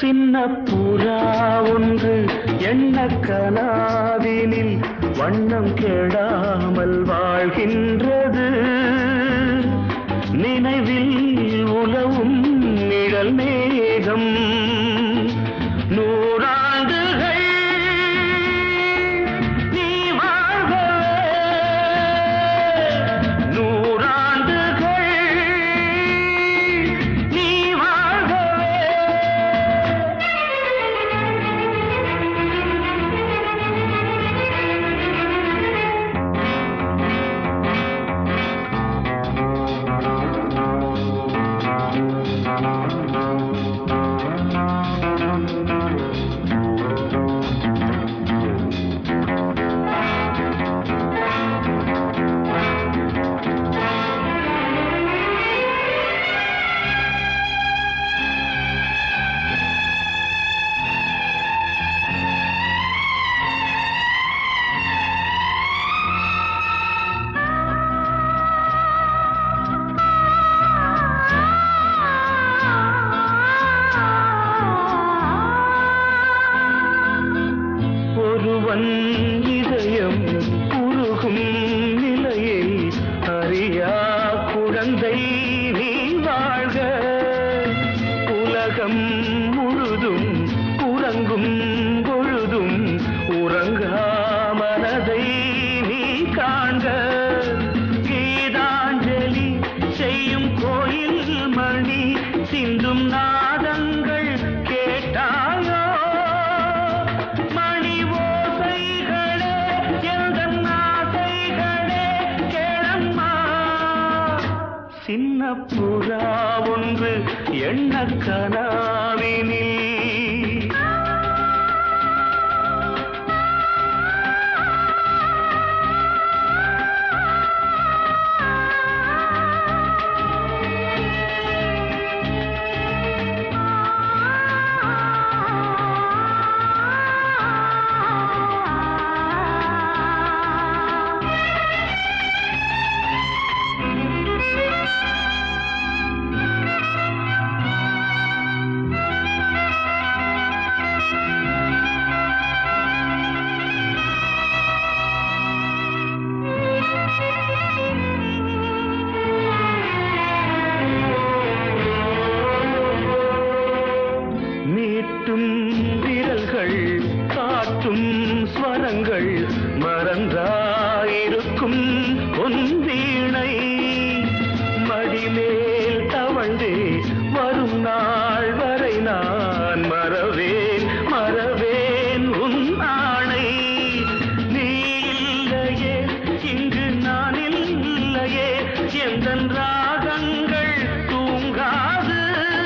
சின்ன புறா ஒன்று எண்ண கனாவினில் வண்ணம் கெடாமல் வாழ்கின்றது நினைவில் உலவும் நிழல் மேகம் நூறாண்டுகள் நீ வாழ்கவே நூறாண்டுகள் நீ வாழ்கவே ஒருவன் இதயம் உருகும் நிலையை அறியா குழந்தை நீ வாழ்க உலகம் முழுதும் உறங்கும் பொழுதும் உறங்கா மனதை நீ காண்க கீதாஞ்சலி செய்யும் கோயில் மணி சிந்தும் நாதங்கள் கேட்டாயோ மணி ஓசைகளே எந்தன் ஆசைகளே கேளம்மா சின்ன புறா ஒன்று எண்ண கனாவினில் மீட்டும் விரல்கள் காட்டும் ஸ்வரங்கள் மறந்தாயிருக்கும் உன் வீணை மடிமேல் தவழ்ந்தே வரும் நாள் வரை நான் மறவேன் மறவேன் உன் ஆணை நீ இல்லையே இங்கு நான் இல்லையே எந்தன் ராகங்கள் தூங்காது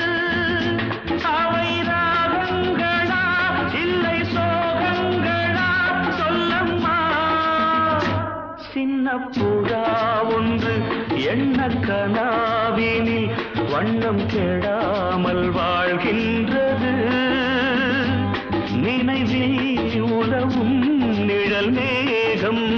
அவை ராகங்களா இல்லை சோகங்களா சொல்லம்மா சின்ன புறா ஒன்று எண்ண கனாவினில் வண்ணம் கெடாமல் வாழ்கின்றது நினைவில் உலவும் நிழல் மேகம்